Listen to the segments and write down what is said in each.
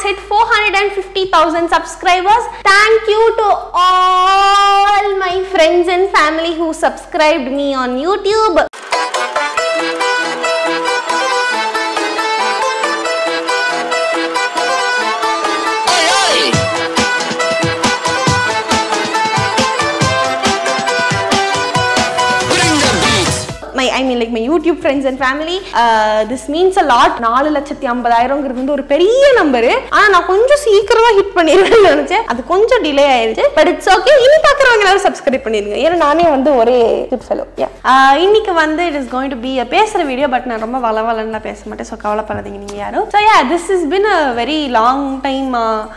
hit 450,000 subscribers. Thank you to all my friends and family who subscribed me on YouTube. Bring the beats. My I mean like my YouTube friends and family this means a lot நாலு லட்சத்தி ஐம்பதாயிரங்கிறது வந்து ஒரு பெரிய number ஆனால் நான் கொஞ்சம் சீக்கிரமா hit பண்ணிடுவேன்னு நினைச்சேன் அது கொஞ்சம் டிலே ஆயிருச்சு பட் இட்ஸ் ஓகே இனி பார்க்குறவங்க எல்லாரும் சப்ஸ்கிரைப் பண்ணிருங்க ஏன்னா நானே வந்து ஒரே டிப் ஃபெலோ இன்னைக்கு வந்து it is going to be பேசுகிற வீடியோ பட் நான் ரொம்ப வளவலன்னுலாம் பேச மாட்டேன் ஸோ கவலைப்படாதீங்க நீங்கள் யாரும் so yeah this is been a very long time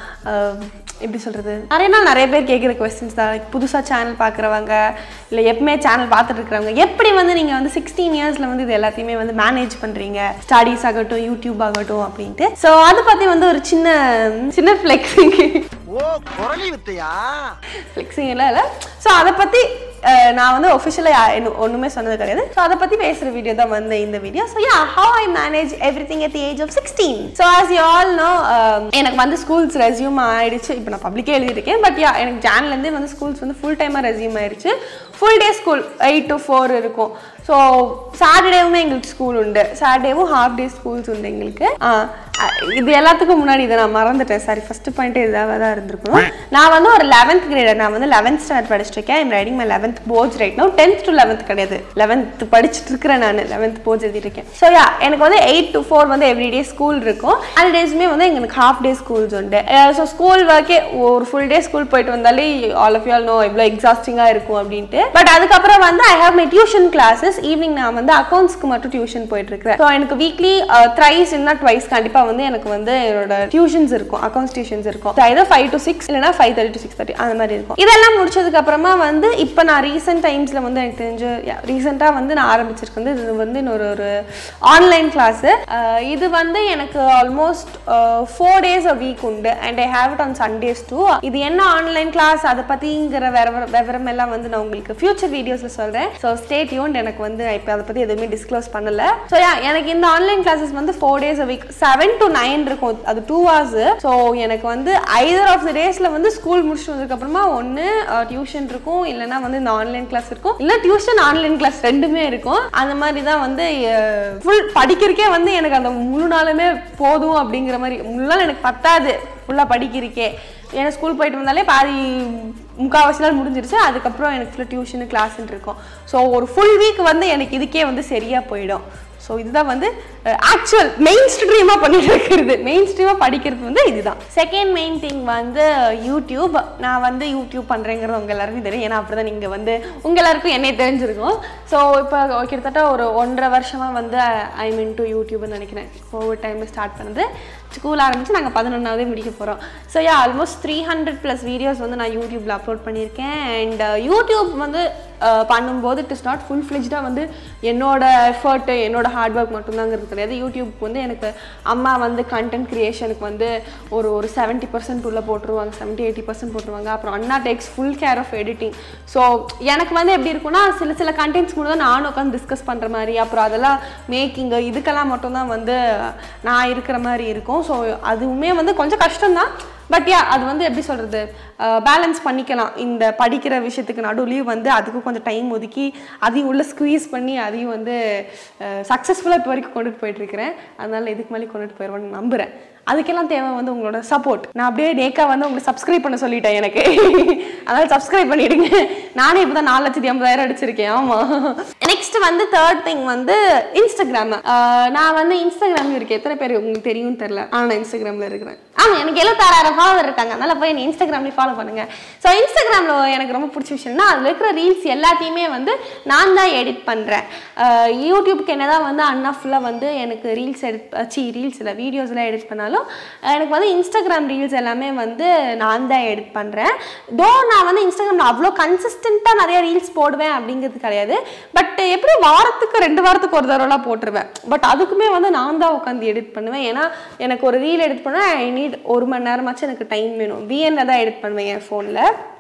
எப்படி சொல்கிறது நிறைய நாள் நிறைய பேர் கேட்குற கொஸ்டின்ஸ் தான் like புதுசாக சேனல் பார்க்குறவங்க இல்லை எப்பவுமே சேனல் பார்த்துட்டு இருக்கிறவங்க எப்படி வந்து நீங்கள் வந்து சிக்ஸ்டீன் இயர்ஸில் வந்து இது எல்லாத்தையுமே வந்து மேனேஜ் பண்ணுறீங்க ஸ்டடீஸ் ஆகட்டும் யூடியூப் ஆகட்டும் அப்படின்ட்டு ஸோ அதை பற்றி வந்து ஒரு சின்ன சின்ன ஃப்ளெக்ஸிங் ஓ குரலி வித்தையா ஃப்ளெக்ஸிங் எல்லாம் இல்லை ஸோ அதை பற்றி நான் வந்து ஒஃபிஷியலாக ஒன்றுமே சொன்னது கிடையாது ஸோ அதை பற்றி பேசுகிற வீடியோ தான் வந்து இந்த video so yeah how I manage everything at the age of sixteen so as you all know எனக்கு வந்து ஸ்கூல்ஸ் ரெஸ்யூம் ஆயிடுச்சு இப்போ நான் பப்ளிக்கே எழுதியிருக்கேன் பட் யா எனக்கு ஜான்லேருந்தே வந்து ஸ்கூல்ஸ் வந்து ஃபுல் டைமாக ரெஸ்யூம் ஆயிடுச்சு full day school eight to four இருக்கும் ஸோ சாட்டர்டேவுமே எங்களுக்கு ஸ்கூல் உண்டு சாட்டர்டேவும் ஹாஃப் டே ஸ்கூல்ஸ் உண்டு எங்களுக்கு ஆ, அ- இது எல்லாத்துக்கும் முன்னாடி இதை நான் மறந்துட்டேன் சாரி ஃபர்ஸ்ட் பாயிண்ட் இதாக தான் இருந்திருக்கணும் நான் வந்து ஒரு லெவன்த் கிரேடர் நான் வந்து லெவன்த் ஸ்டாண்டர்ட் படிச்சுட்டு இருக்கேன் I'm writing my eleventh boards right no tenth to eleventh கிடையாது லெவன்த் படிச்சுட்டு இருக்கிறேன் நான் லெவன்த் போர்ட்ஸ் எழுதிருக்கேன் ஸோ யா எனக்கு வந்து எயிட் டு ஃபோர் வந்து எவ்ரிடே ஸ்கூல் இருக்கும் அந்த டேஸுமே வந்து எங்களுக்கு ஹாஃப் டே ஸ்கூல்ஸ் உண்டு ஸோ ஸ்கூல் ஒர்க்கே ஒரு ஃபுல் டே ஸ்கூல் போயிட்டு வந்தாலே all of you all know இவ்வளோ எக்ஸாஸ்டிங்காக இருக்கும் அப்படின்ட்டு பட் அதுக்கப்புறம் வந்து I have my tuition classes evening நான் வந்து அக்கௌண்ட்ஸ்க்கு மட்டும் டியூஷன் போயிட்டு இருக்கிறேன் ஸோ எனக்கு வீக்லி த்ரைஸ் இல்லைனா ட்வைஸ் கண்டிப்பாக வந்து எனக்கு வந்து என்னோட டியூஷன்ஸ் இருக்கும் அக்கௌண்ட்ஸ் டியூஷன்ஸ் இருக்கும் either ஃபைவ் டு சிக்ஸ் இல்லைனா five thirty to six thirty அந்த மாதிரி இருக்கும் இதெல்லாம் முடிச்சதுக்கு அப்புறமா வந்து இப்போ நான் ரீசெண்ட் டைம்ஸில் வந்து எனக்கு தெரிஞ்சு ரீசெண்டாக வந்து நான் ஆரம்பிச்சிருக்கேன் இது வந்து இன்னொரு ஒரு ஆன்லைன் கிளாஸு இது வந்து எனக்கு almost four days a week உண்டு and I have it on Sundays too இது என்ன ஆன்லைன் கிளாஸ் அதை பற்றிங்கிற விவரம் விவரம் எல்லாம் வந்து நான் உங்களுக்கு ஃபியூச்சர் வீடியோஸில் சொல்கிறேன் ஸோ ஸ்டே டியூன்ட் எனக்கு வந்து இப்போ அதை பற்றி எதுவுமே டிஸ்க்ளோஸ் பண்ணல ஸோ எனக்கு இந்த ஆன்லைன் கிளாஸஸ் வந்து four days a week seven to nine இருக்கும் அது டூ ஹவர்ஸ் ஸோ எனக்கு வந்து ஐதர் ஆஃப் த டேஸில் வந்து ஸ்கூல் முடிச்சுட்டு வந்ததுக்கப்புறமா ஒன்று டியூஷன் இருக்கும் இல்லைனா வந்து இந்த ஆன்லைன் கிளாஸ் இருக்கும் இல்லை டியூஷன் ஆன்லைன் கிளாஸ் ரெண்டுமே இருக்கும் அந்த மாதிரி தான் வந்து ஃபுல் படிக்கிறக்கே வந்து எனக்கு அந்த முழு நாளுமே போதும் அப்படிங்கிற மாதிரி முழு நாள் எனக்கு பத்தாது ஃபுல்லாக படிக்கிறக்கே ஏன்னா ஸ்கூல் போயிட்டு வந்தாலே பாதி முக்கால்வாசி நாள் முடிஞ்சிருச்சு அதுக்கப்புறம் எனக்கு ஃபுல்லாக டியூஷனு கிளாஸ்ன்னு இருக்கும் ஸோ ஒரு ஃபுல் வீக் வந்து எனக்கு இதுக்கே வந்து சரியாக போயிடும் ஸோ இதுதான் வந்து ஆக்சுவல் மெயின் ஸ்ட்ரீமாக பண்ணிட்டு இருக்கிறது மெயின் ஸ்ட்ரீமாக படிக்கிறது வந்து இதுதான் செகண்ட் மெயின் திங் வந்து யூடியூப் நான் வந்து யூடியூப் பண்ணுறேங்கிறது உங்கள் எல்லாருக்கும் தெரியும் ஏன்னா அப்படி தான் நீங்கள் வந்து உங்கள் எல்லாருக்கும் என்னை தெரிஞ்சிருக்கும் ஸோ இப்போ கிட்டத்தட்ட ஒரு ஒன்றரை வருஷமாக வந்து ஐ மீன் டு யூடியூப்னு நினைக்கிறேன் கோவிட் டைமில் ஸ்டார்ட் பண்ணது ஸ்கூல் ஆரம்பிச்சு நாங்கள் பதினொன்றாவது முடிக்க போகிறோம் so yeah almost three hundred plus videos வந்து நான் யூடியூப்பில் அப்லோட் பண்ணியிருக்கேன் அண்ட் யூடியூப் வந்து அஹ், பண்ணும்போது இட் இஸ் நாட் ஃபுல் ஃப்ளெஜ்டாக வந்து என்னோட எஃபர்ட்டு என்னோட ஹார்ட் ஒர்க் மட்டும்தாங்கிறது கிடையாது யூடியூப் வந்து எனக்கு அம்மா வந்து கண்டென்ட் க்ரியேஷனுக்கு வந்து ஒரு ஒரு செவன்ட்டி பர்சன்ட் உள்ள போட்டுருவாங்க செவன்ட்டி எயிட்டி பர்சன்ட் போட்டுருவாங்க அப்புறம் அண்ணா takes full care of editing so எனக்கு வந்து எப்படி இருக்கும்னா சில சில கண்டென்ட்ஸ் கூட தான் நானும் உட்காந்து டிஸ்கஸ் பண்ணுற மாதிரி அப்புறம் அதெல்லாம் மேக்கிங்கு இதுக்கெல்லாம் மட்டும்தான் வந்து நான் இருக்கிற மாதிரி இருக்கும் ஸோ அதுவுமே வந்து கொஞ்சம் கஷ்டம்தான் பட் யா அது வந்து எப்படி சொல்கிறது பேலன்ஸ் பண்ணிக்கலாம் இந்த படிக்கிற விஷயத்துக்கு நடுவுலையும் வந்து அதுக்கு கொஞ்சம் டைம் ஒதுக்கி அதையும் உள்ள ஸ்குவீஸ் பண்ணி அதையும் வந்து சக்ஸஸ்ஃபுல்லாக இப்போ வரைக்கும் கொண்டுட்டு போயிட்டுருக்கிறேன் அதனால இதுக்கு மேலே கொண்டுட்டு போயிடுவேன்னு நம்புகிறேன் அதுக்கெல்லாம் தேவை வந்து உங்களோட சப்போர்ட் நான் அப்படியே நேக்கா வந்து உங்களை சப்ஸ்கிரைப் பண்ண சொல்லிட்டேன் எனக்கு அதனால சப்ஸ்கிரைப் பண்ணிடுங்க நானே இப்போ தான் நாலு லட்சத்தி ஐம்பதாயிரம் அடிச்சிருக்கேன் ஆமாம் நெக்ஸ்ட் வந்து தேர்ட் திங் வந்து இன்ஸ்டாகிராம் நான் வந்து இன்ஸ்டாகிராம் இருக்கேன் எத்தனை பேர் உங்களுக்கு தெரியும்னு தெரில ஆனால் நான் இன்ஸ்டாகிராமில் இருக்கிறேன் ஆமாம் எனக்கு எழுபத்தாறாயிரம் ஃபாலோவர் இருக்காங்க அதனால போய் என்ன இன்ஸ்டாகிராம்லேயே ஃபாலோ பண்ணுங்க ஸோ இன்ஸ்டாகிராமில் எனக்கு ரொம்ப பிடிச்ச விஷயம்னா அதில் இருக்கிற ரீல்ஸ் எல்லாத்தையுமே வந்து நான் தான் எடிட் பண்ணுறேன் யூடியூப்க்கு என்னதான் வந்து அண்ணா ஃபுல்லாக வந்து எனக்கு ரீல்ஸ் எடிட் சி ரீல்ஸ் இல்லை வீடியோஸ்லாம் எடிட் பண்ணாலும் எனக்கு வந்து இன்ஸ்டாகிராம் ரீல்ஸ் எல்லாமே வந்து நான் தான் எடிட் பண்ணுறேன் தோ நான் வந்து இன்ஸ்டாகிராமில் அவ்வளோ கன்சிஸ்டண்ட்டாக நிறைய ரீல்ஸ் போடுவேன் அப்படிங்கிறது கிடையாது பட் எப்படி வாரத்துக்கு ரெண்டு வாரத்துக்கு ஒரு தடவைலாம் போட்டுருவேன் பட் அதுக்குமே வந்து நான் தான் உட்காந்து எடிட் பண்ணுவேன் ஏன்னா எனக்கு ஒரு ரீல் எடிட் பண்ண ஐ நீட் ஒரு மணி நேரமாச்சும் எனக்கு டைம் வேணும் விஎன்ல தான் எடிட் பண்ணுவேன் என் ஃபோனில்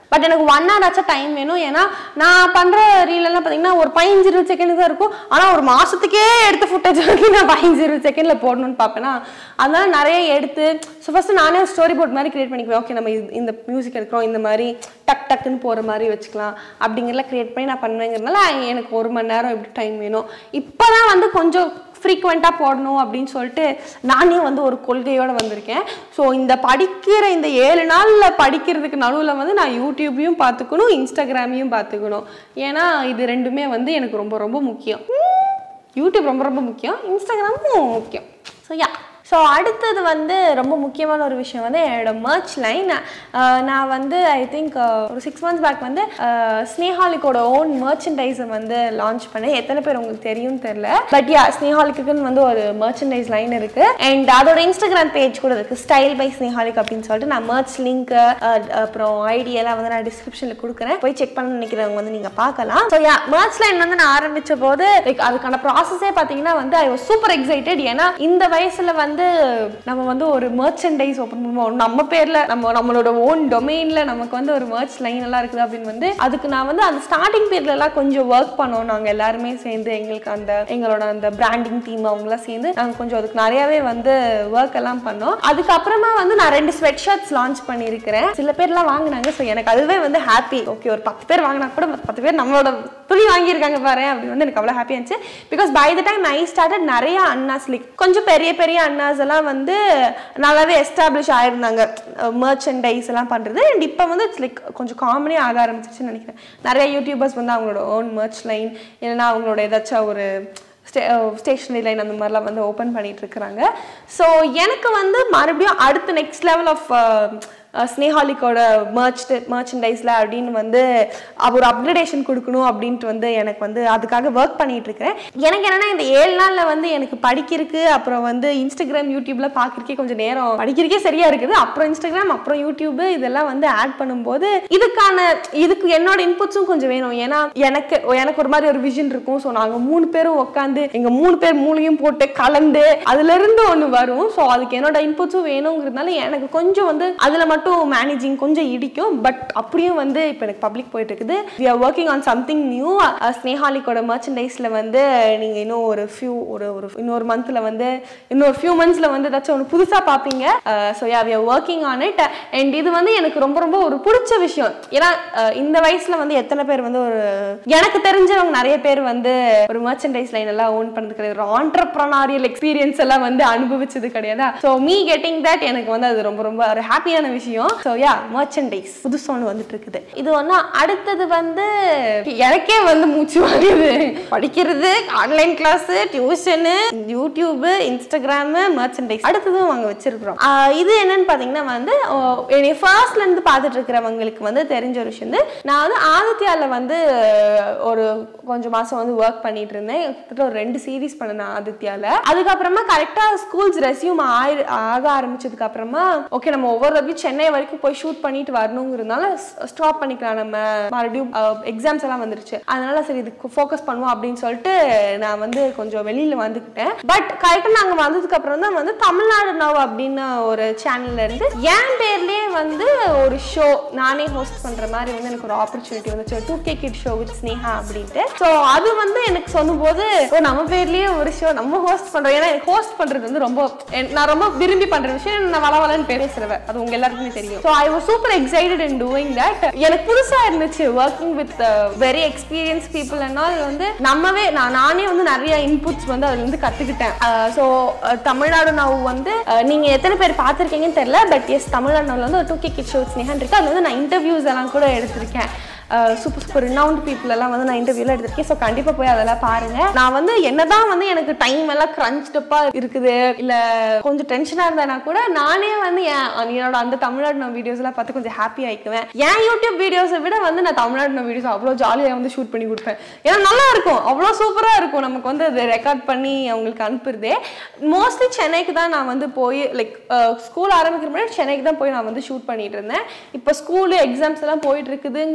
பட் எனக்கு ஒன் ஹவர் ஆச்சா டைம் வேணும் ஏன்னா நான் பண்ற ரீல் எல்லாம் பார்த்தீங்கன்னா ஒரு பதினஞ்சு இருபது செகண்ட் தான் இருக்கும் ஆனால் ஒரு மாசத்துக்கே எடுத்த ஃபுட்டேஜ் வந்து நான் பதினஞ்சு இருபது செகண்ட்ல போடணும்னு பார்ப்பேனா அதனால நிறைய எடுத்து ஸோ ஃபர்ஸ்ட் நானே ஒரு ஸ்டோரி போர்ட் மாதிரி கிரியேட் பண்ணிக்குவேன் ஓகே நம்ம இது- இந்த மியூசிக் எடுக்கிறோம் இந்த மாதிரி டக் டக்குன்னு போகிற மாதிரி வச்சுக்கலாம் அப்படிங்கிறலாம் கிரியேட் பண்ணி நான் பண்ணுவேங்கிறதுனால எனக்கு ஒரு மணி நேரம் எப்படி டைம் வேணும் இப்போ தான் வந்து கொஞ்சம் ஃப்ரீக்வெண்ட்டாக போடணும் அப்படின்னு சொல்லிட்டு நானே வந்து ஒரு கொள்கையோட வந்திருக்கேன் ஸோ இந்த படிக்கிற இந்த ஏழு நாளில் படிக்கிறதுக்கு நடுவில் வந்து நான் யூடியூபையும் பார்த்துக்கணும் இன்ஸ்டாகிராமையும் பார்த்துக்கணும் ஏன்னா இது ரெண்டுமே வந்து எனக்கு ரொம்ப ரொம்ப முக்கியம் யூடியூப் ரொம்ப ரொம்ப முக்கியம் இன்ஸ்டாகிராமும் முக்கியம் ஸோ யா ஸோ அடுத்தது வந்து ரொம்ப முக்கியமான ஒரு விஷயம் வந்து என்னோட மர்ச் லைன் நான் வந்து ஐ திங்க் ஒரு சிக்ஸ் மந்த்ஸ் பேக் வந்து ஸ்னேஹாலிக்கோட ஓன் மர்ச்சன்டைஸை வந்து லான்ச் பண்ணேன் எத்தனை பேர் உங்களுக்கு தெரியும்னு தெரில பட் யா ஸ்னேஹாலிக்குன்னு வந்து ஒரு மர்ச்சன்டைஸ் லைன் இருக்கு அண்ட் அதோட இன்ஸ்டாகிராம் பேஜ் கூட இருக்கு ஸ்டைல் பை ஸ்னேஹாலிக் அப்படின்னு சொல்லிட்டு நான் மர்ச் லிங்க் அப்புறம் ஐடி எல்லாம் வந்து நான் டிஸ்கிரிப்ஷனில் கொடுக்குறேன் போய் செக் பண்ண நினைக்கிறவங்க வந்து நீங்கள் பார்க்கலாம் ஸோ யா மர்ச் லைன் வந்து நான் ஆரம்பிச்ச போது லைக் அதுக்கான ப்ராசஸே பார்த்தீங்கன்னா வந்து ஐ வாஸ் சூப்பர் எக்ஸைட்டட் ஏன்னா இந்த வயசுல வந்து நம்ம வந்து ஒரு மர்ச்சன்டைஸ் ஓப்பன் பண்ணுவோம் நம்ம பேர்ல நம்ம நம்மளோட ஓன் டொமைன்ல நமக்கு வந்து ஒரு மர்ச் லைன் எல்லாம் இருக்குது அப்படின்னு வந்து அதுக்கு நான் வந்து அந்த ஸ்டார்டிங் பீரியட்ல எல்லாம் கொஞ்சம் ஒர்க் பண்ணோம் நாங்க எல்லாருமே சேர்ந்து எங்களுக்கு அந்த எங்களோட அந்த பிராண்டிங் டீம் அவங்களாம் சேர்ந்து நாங்க கொஞ்சம் அதுக்கு நிறையவே வந்து ஒர்க் எல்லாம் பண்ணோம் அதுக்கப்புறமா வந்து நான் ரெண்டு ஸ்வெட் ஷர்ட்ஸ் லான்ச் பண்ணியிருக்கிறேன் சில பேர்லாம் வாங்கினாங்க ஸோ எனக்கு அதுவே வந்து ஹாப்பி ஓகே ஒரு பத்து பேர் வாங்கினா கூட பத்து பேர் நம்மளோட துணி வாங்கியிருக்காங்க பாரு அப்படின்னு வந்து எனக்கு அவ்வளோ ஹாப்பியாக இருந்துச்சு because by the time I started நிறைய அண்ணாஸ் லைக் கொஞ்சம் பெரிய பெரிய அண்ணாஸ் எல்லாம் வந்து நல்லாவே எஸ்டாப்ளிஷ் ஆயிருந்தாங்க மர்ச்சன்டைஸ் எல்லாம் பண்ணுறது அண்ட் இப்போ வந்து இட்ஸ் லைக் கொஞ்சம் காமனே ஆக ஆரம்பிச்சிச்சுன்னு நினைக்கிறேன் நிறைய யூடியூபர்ஸ் வந்து அவங்களோட ஓன் மர்ச் லைன் இல்லைன்னா அவங்களோட ஏதாச்சும் ஒரு ஸ்டே ஸ்டேஷனரி லைன் அந்த மாதிரிலாம் வந்து ஓப்பன் பண்ணிட்டு இருக்கிறாங்க ஸோ எனக்கு வந்து மறுபடியும் அடுத்த நெக்ஸ்ட் லெவல் ஆஃப் ஸ்னேஹாலிக்கோட மர்ச் மர்ச்சன்டைஸில் அப்படின்னு வந்து ஒரு அப்கிரேடேஷன் கொடுக்கணும் அப்படின்ட்டு வந்து எனக்கு வந்து அதுக்காக ஒர்க் பண்ணிட்டு இருக்கிறேன் எனக்கு என்னன்னா இந்த ஏழு நாளில் வந்து எனக்கு படிக்கிறதுக்கு அப்புறம் வந்து இன்ஸ்டாகிராம் யூடியூப்ல பார்க்கறதுக்கே கொஞ்சம் நேரம் படிக்கிறதுக்கே சரியா இருக்குது அப்புறம் இன்ஸ்டாகிராம் அப்புறம் யூடியூப் இதெல்லாம் வந்து ஆட் பண்ணும்போது இதுக்கான இதுக்கு என்னோட இன்புட்ஸும் கொஞ்சம் வேணும் ஏன்னா எனக்கு எனக்கு ஒரு மாதிரி ஒரு விஷன் இருக்கும் ஸோ நாங்கள் மூணு பேரும் உட்காந்து எங்க மூணு பேர் மூளையும் போட்டு கலந்து அதுல இருந்து ஒன்று வரும் ஸோ அதுக்கு என்னோட இன்புட்ஸும் வேணுங்கிறதுனால எனக்கு கொஞ்சம் வந்து அதுல மட்டும் மேனேஜிங் கொஞ்சம் இடிக்கும் பட் அப்படியும் வந்து இப்போ எனக்கு பப்ளிக் போயிட்டு இருக்குது we are working on something new ஸ்னேஹாலிக்கோட மர்ச்சன்டைஸில் வந்து நீங்கள் இன்னும் ஒரு ஃபியூ ஒரு ஒரு இன்னொரு மந்த்தில் வந்து இன்னொரு ஃபியூ மந்த்ஸில் வந்து ஏதாச்சும் ஒன்று புதுசாக பார்ப்பீங்க so yeah we are working on it and இது வந்து எனக்கு ரொம்ப ரொம்ப ஒரு பிடிச்ச விஷயம் ஏன்னா அஹ், இந்த வயசில் வந்து எத்தனை பேர் வந்து ஒரு எனக்கு தெரிஞ்சவங்க நிறைய பேர் வந்து ஒரு மர்ச்சன்டைஸ் லைன் எல்லாம் ஓன் பண்ணது கிடையாது ஒரு ஆண்டர்ப்ரனாரியல் எக்ஸ்பீரியன்ஸ் எல்லாம் வந்து அனுபவிச்சது கிடையாதா ஸோ மீ கெட்டிங் தட் எனக்கு வந்து அது ரொம்ப ரொம்ப ஒரு ஹாப்பியான விஷயம் ஸோ யா மர்ச்சன்டைஸ் புதுசு ஒன்று வந்துட்டு இருக்குது இது ஒன்று அடுத்தது வந்து எனக்கே வந்து மூச்சு வாங்குது படிக்கிறது online class tuition YouTube Instagram merchandise அடுத்ததும் அங்கே வச்சிருக்கிறோம் ஆஹ் இது என்னன்னு பார்த்தீங்கன்னா வந்து ஆஹ் என்னைய ஃபர்ஸ்ட்ல இருந்து பார்த்துட்டு இருக்கிறவங்களுக்கு வந்து தெரிஞ்ச ஒரு விஷயம் வந்து நான் வந்து ஆதித்யாவில் வந்து ஒரு கொஞ்சம் மாசம் வந்து ஒர்க் பண்ணிட்டு இருந்தேன் கிட்டத்தட்ட ஒரு ரெண்டு சீரீஸ் பண்ணேன் ஆதித்யாவில் அதுக்கப்புறமா கரெக்டாக ஸ்கூல்ஸ் ரெசியூம் ஆயிரு ஆக ஆரம்பிச்சதுக்கு அப்புறமா ஓகே நம்ம ஒவ்வொரு தடவையும் சென்னை வரைக்கும் போய் ஷூட் பண்ணிட்டு வரணுங்கிறதுனால ஸ்டாப் பண்ணிக்கலாம் நம்ம மறுபடியும் எக்ஸாம்ஸ் எல்லாம் வந்துருச்சு அதனால சரி இதுக்கு ஃபோக்கஸ் பண்ணுவோம் அப்படின்னு சொல்லிட்டு நான் வந்து கொஞ்சம் வெளியில வந்துக்கிட்டேன் பட் கரெக்டாக நாங்கள் வந்ததுக்கு அப்புறம் தான் வந்து தமிழ்நாடு நவ் அப்படின்னு ஒரு சேனல்ல இருந்து என் பேர்லயே வந்து ஒரு ஷோ நானே ஹோஸ்ட் பண்ற மாதிரி வந்து எனக்கு ஒரு ஆப்பர்ச்சுனிட்டி வந்துச்சு two K kid show with Sneha அப்படின்ட்டு ஸோ அது வந்து எனக்கு சொல்லும்போது ஓ நம்ம பேர்லயே ஒரு ஷோ நம்ம ஹோஸ்ட் பண்றோம் ஏன்னா எனக்கு ஹோஸ்ட் பண்றது வந்து ரொம்ப என்- நான் ரொம்ப விரும்பி பண்ற விஷயம் நான் வள வளன்னு பேசுறேன் அது உங்க எல்லாருக்குமே தெரியும் so I was super excited in doing that எனக்கு புதுசா இருந்துச்சு working with very experience people என்னால் வந்து நம்மவே நான் நானே வந்து நிறைய இன்புட்ஸ் வந்து அதுல இருந்து கத்துக்கிட்டேன் ஸோ தமிழ்நாடு நவ் வந்து அஹ், நீங்க எத்தனை பேர் பார்த்துருக்கீங்கன்னு தெரியல பட் எஸ் தமிழ்நாடு நவ்ல வந்து ஒரு டூ கே கிட் ஷோஸ் நிகன் இருக்கு அதுல வந்து நான் இன்டர்வியூஸ் எல்லாம் கூட எடுத்திருக்கேன் சூப்பர் சூப்பர் ரினவுண்ட் பீப்புள் எல்லாம் வந்து நான் இன்டர்வியூல எடுத்திருக்கேன் ஸோ கண்டிப்பா போய் அதெல்லாம் பாருங்க நான் வந்து என்னதான் வந்து எனக்கு டைம் எல்லாம் கிரன்ச்டப்பா இருக்குது இல்ல கொஞ்சம் டென்ஷனா இருந்தா கூட நானே வந்து என் என்னோட அந்த தமிழ்நாடு நான் வீடியோஸ் எல்லாம் பார்த்து கொஞ்சம் ஹாப்பி ஆயிக்குவேன் என் யூடியூப் வீடியோஸை விட வந்து நான் தமிழ்நாடு நான் வீடியோஸ் அவ்வளோ ஜாலியாக வந்து ஷூட் பண்ணி கொடுப்பேன் ஏன்னா நல்லா இருக்கும் அவ்வளோ சூப்பரா இருக்கும் நமக்கு வந்து அதை ரெக்கார்ட் பண்ணி அவங்களுக்கு அனுப்புறதே மோஸ்ட்லி சென்னைக்கு தான் நான் வந்து போய் லைக் ஸ்கூல் ஆரம்பிக்கிற முன்னாடி சென்னைக்கு தான் போய் நான் வந்து ஷூட் பண்ணிட்டு இருந்தேன் இப்போ ஸ்கூலு எக்ஸாம்ஸ் எல்லாம் போயிட்டு இருக்குதுங்கிறதுனால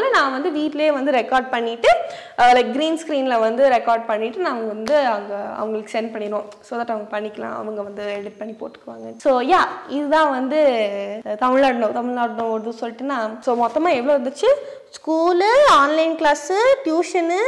நான் வந்து வீட்லயே வந்து ரெக்கார்ட் பண்ணிட்டு லைக் க்ரீன் ஸ்க்ரீனில் வந்து ரெக்கார்ட் பண்ணிட்டு நாங்கள் வந்து அங்கே அவங்களுக்கு சென்ட் பண்ணிடுவோம் ஸோ தட் அவங்க பண்ணிக்கலாம் அவங்க வந்து எடிட் பண்ணி போட்டுக்குவாங்க ஸோ யா இதுதான் வந்து தமிழ்நாடு தமிழ்நாடு உருது சொல்லிட்டு நான் ஸோ மொத்தமாக எவ்வளோ இருந்துச்சு school online class tuition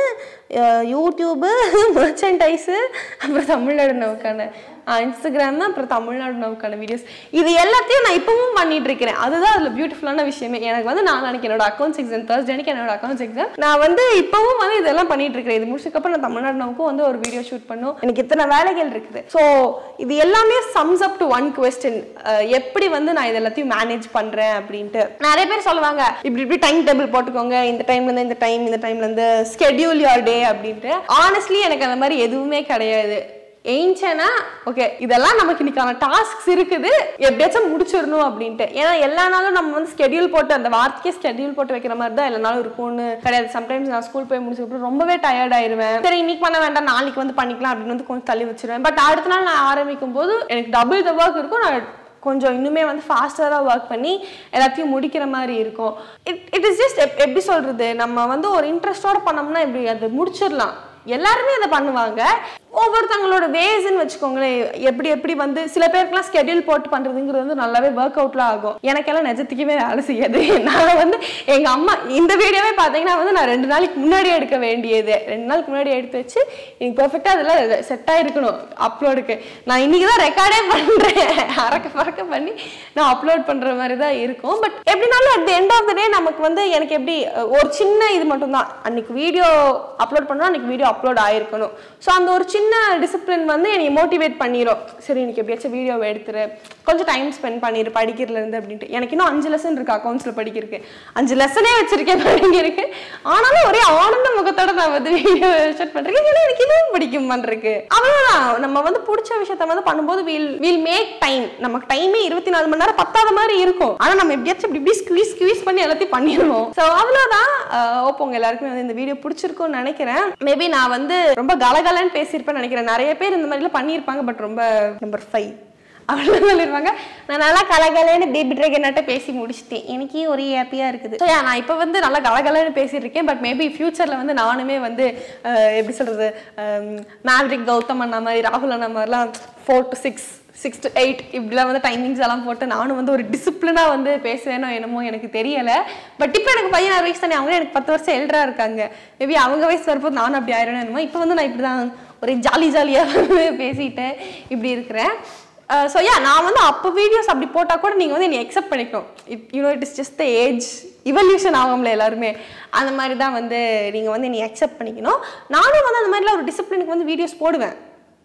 YouTube merchandise அப்புறம் தமிழ்நாடு நோக்கான இன்ஸ்டாகிராம் அப்புறம் தமிழ்நாடு நோக்கான வீடியோஸ் இது எல்லாத்தையும் நான் இப்பவும் பண்ணிட்டு இருக்கிறேன் அதுதான் அதில் பியூட்டிஃபுல்லான விஷயமே எனக்கு வந்து நான் அன்னைக்கு என்னோட அக்கௌண்ட்ஸ் எக்ஸாம் தேர்ஸ்டே அன்னைக்கு என்னோட அக்கௌண்ட்ஸ் எக்ஸாம் நான் வந்து இப்பவும் வந்து இதெல்லாம் பண்ணிட்டு இருக்கிறேன் இது முடிச்சதுக்கப்புறம் நான் தமிழ்நாடு நோக்கும் வந்து ஒரு வீடியோ ஷூட் பண்ணும் எனக்கு இத்தனை வேலைகள் இருக்குது ஸோ இது எல்லாமே sums up to one question எப்படி வந்து நான் இது எல்லாத்தையும் மேனேஜ் பண்றேன் அப்படின்ட்டு நிறைய பேர் சொல்லுவாங்க இப்படி இப்படி டைம் டேபிள் போட்டுக்கோங்க இந்த டைம்ல இருந்து இந்த டைம் இந்த டைம்ல இருந்து ஸ்கெடியூல் யோர் டே அப்படின்ட்டு ஆனஸ்ட்லி எனக்கு அந்த மாதிரி எதுவுமே கிடையாது ஏஞ்சனா ஓகே இதெல்லாம் நமக்கு இன்னைக்கான டாஸ்க்ஸ் இருக்குது எப்படியாச்சும் முடிச்சிடணும் அப்படின்ட்டு ஏன்னா எல்லா நாளும் நம்ம வந்து ஸ்கெடியூல் போட்டு அந்த வார்த்தைக்கே ஸ்கெடியூல் போட்டு வைக்கிற மாதிரி தான் எல்லா நாளும் இருக்கும்னு கிடையாது சம்டைம்ஸ் நான் ஸ்கூல் போய் முடிச்சதுக்கப்புறம் ரொம்பவே டயர்ட் ஆயிருவேன் சரி இன்னைக்கு பண்ண வேண்டாம் நாளைக்கு வந்து பண்ணிக்கலாம் அப்படின்னு வந்து கொஞ்சம் தள்ளி வச்சிருவேன் பட் அடுத்த நாள் நான் ஆரம்பிக்கும் போது எனக்கு டபுள் த ஒர்க் இருக்கும் நான் கொஞ்சம் இன்னுமே வந்து ஃபாஸ்டராக ஒர்க் பண்ணி எல்லாத்தையும் முடிக்கிற மாதிரி இருக்கும் இட் இட் இஸ் ஜஸ்ட் எப்படி சொல்கிறது நம்ம வந்து ஒரு இன்ட்ரெஸ்டோட பண்ணோம்னா இப்படி அதை முடிச்சிடலாம் எல்லாருமே அதை பண்ணுவாங்க ஒவ்வொருத்தவங்களோட வேஸ்ன்னு வச்சுக்கோங்களேன் எப்படி எப்படி வந்து சில பேருக்குலாம் ஸ்கெடியூல் போட்டு பண்றதுங்கிறது வந்து நல்லாவே ஒர்க் அவுட்லாம் ஆகும் எனக்கெல்லாம் நிஜத்துக்குமே வேலை செய்யாது நான் வந்து எங்க அம்மா இந்த வீடியோவே பார்த்தீங்கன்னா வந்து நான் ரெண்டு நாளைக்கு முன்னாடி எடுக்க வேண்டியது ரெண்டு நாளுக்கு முன்னாடி எடுத்து வச்சு எனக்கு பெர்ஃபெக்டாக அதெல்லாம் செட் ஆயிருக்கணும் அப்லோடுக்கு நான் இன்னைக்கு தான் ரெக்கார்டே பண்றேன் அறக்க பறக்க பண்ணி நான் அப்லோட் பண்ற மாதிரி தான் இருக்கும் பட் எப்படினாலும் at the end of the day நமக்கு வந்து எனக்கு எப்படி அஹ், ஒரு சின்ன இது மட்டும் தான் அன்னைக்கு வீடியோ அப்லோட் பண்ணோம் அன்னைக்கு வீடியோ அப்லோட் ஆயிருக்கணும் ஸோ அந்த ஒரு சின்ன டிசிப்ளின் வந்து என்னை மோட்டிவேட் பண்ணிடும் சரி இன்னைக்கு எப்படியாச்சும் வீடியோவை எடுத்துரு கொஞ்சம் டைம் ஸ்பெண்ட் பண்ணிடு படிக்கிறதுல இருந்து அப்படின்ட்டு எனக்கு இன்னும் அஞ்சு லெசன் இருக்கு அக்கௌண்ட்ஸ்ல படிக்கிறதுக்கு அஞ்சு லெசனே வச்சிருக்கேன் படிக்கிறதுக்கு ஆனாலும் ஒரே ஆனந்த முகத்தோட நான் வந்து வீடியோ ஷூட் பண்றேன் ஏன்னா எனக்கு இதுவும் பிடிக்கும் பண்றதுக்கு அவ்வளவுதான் நம்ம வந்து பிடிச்ச விஷயத்த வந்து பண்ணும்போது வீல் வீல் மேக் டைம் நமக்கு டைமே இருபத்தி நாலு மணி நேரம் பத்தாத மாதிரி இருக்கும் ஆனா நம்ம எப்படியாச்சும் இப்படி இப்படி ஸ்குவீஸ் ஸ்குவீஸ் பண்ணி எல்லாத்தையும் பண்ணிடுவோம் ஸோ அவ்வளவுதான் ஓப்போங்க எல்லாருக்குமே வந்து இந்த வீடியோ பிடிச்சிருக்கும்னு நினைக்கிறேன் மேபி நான் வந்து ரொம்ப கலகலன்னு பேசியிருப்பேன்னு நினைக்கிறேன் நிறைய பேர் இந்த மாதிரிலாம் பண்ணியிருப்பாங்க பட் ரொம்ப நம்பர் ஃபைவ் அவ்வளோ சொல்லிடுவாங்க நான் நல்லா கலகலன்னு பேபி ட்ராகன் பேசி முடிச்சிட்டேன் எனக்கு ஒரே ஹாப்பியாக இருக்குது ஸோ நான் இப்போ வந்து நல்லா கலகலன்னு பேசிட்டு இருக்கேன் பட் மேபி ஃபியூச்சரில் வந்து நானுமே வந்து அஹ், எப்படி சொல்கிறது மேவ்ரிக் கௌதம் அண்ணா மாதிரி ராகுல் அண்ணா மாதிரிலாம் four to six six to eight இப்படிலாம் வந்து டைமிங்ஸ் எல்லாம் போட்டு நானும் வந்து ஒரு டிசிப்ளினாக வந்து பேசுவேனோ என்னமோ எனக்கு தெரியலை பட் இப்போ எனக்கு பதினாறு வயசு தானே அவங்க எனக்கு பத்து வருஷம் எல்டராக இருக்காங்க மேபி அவங்க வயசு வரும்போது நானும் அப்படி ஆயிடணும் என்னமோ இப்போ வந்து நான் இப்படி தான் ஒரே ஜாலி ஜாலியாக வந்து பேசிட்டு இப்படி இருக்கிறேன் ஸோ யா நான் வந்து அப்போ வீடியோஸ் அப்படி போட்டால் கூட நீங்கள் வந்து என்னை எக்ஸெப்ட் பண்ணிக்கணும் it you know it is just the age evolution ஆகும்ல எல்லாருமே அந்த மாதிரி தான் வந்து நீங்கள் வந்து என்னை அக்செப்ட் பண்ணிக்கணும் நானும் வந்து அந்த மாதிரிலாம் ஒரு டிசிப்ளினுக்கு வந்து வீடியோஸ் போடுவேன்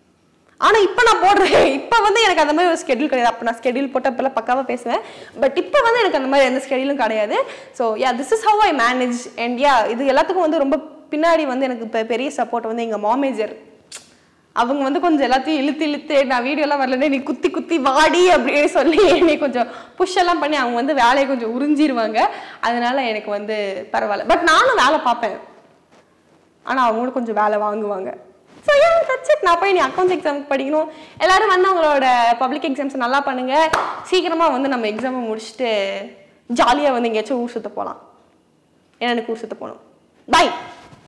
ஆனால் இப்போ நான் போடுறேன் இப்போ வந்து எனக்கு அந்த மாதிரி ஒரு ஸ்கெடியூல் கிடையாது அப்போ நான் ஸ்கெடியூல் போட்டு அப்போல்லாம் பக்காவாக பேசுவேன் பட் இப்போ வந்து எனக்கு அந்த மாதிரி எந்த ஸ்கெடியூலும் கிடையாது so yeah this is how I manage and yeah இது எல்லாத்துக்கும் வந்து ரொம்ப பின்னாடி வந்து எனக்கு இப்போ பெரிய சப்போர்ட் வந்து எங்கள் மாமேஜர் அவங்க வந்து கொஞ்சம் எல்லாத்தையும் இழுத்து இழுத்து நான் வீடியோலாம் வரலன்னு நீ குத்தி குத்தி வாடி அப்படின்னு சொல்லி என்னை கொஞ்சம் புஷ் எல்லாம் பண்ணி அவங்க வந்து வேலையை கொஞ்சம் உறிஞ்சிருவாங்க அதனால எனக்கு வந்து பரவாயில்ல பட் நானும் வேலை பார்ப்பேன் ஆனால் அவங்களும் கொஞ்சம் வேலை வாங்குவாங்க ஸோ யா தட்ஸ் இட் நான் போய் நீ அக்கௌண்ட்ஸ் எக்ஸாமுக்கு படிக்கணும் எல்லாரும் வந்து அவங்களோட பப்ளிக் எக்ஸாம்ஸ் நல்லா பண்ணுங்க சீக்கிரமாக வந்து நம்ம எக்ஸாமை முடிச்சுட்டு ஜாலியாக வந்து எங்கேயாச்சும் ஊர் சுத்த போகலாம் ஏன்னா எனக்கு ஊர் சுத்த போகணும் பாய்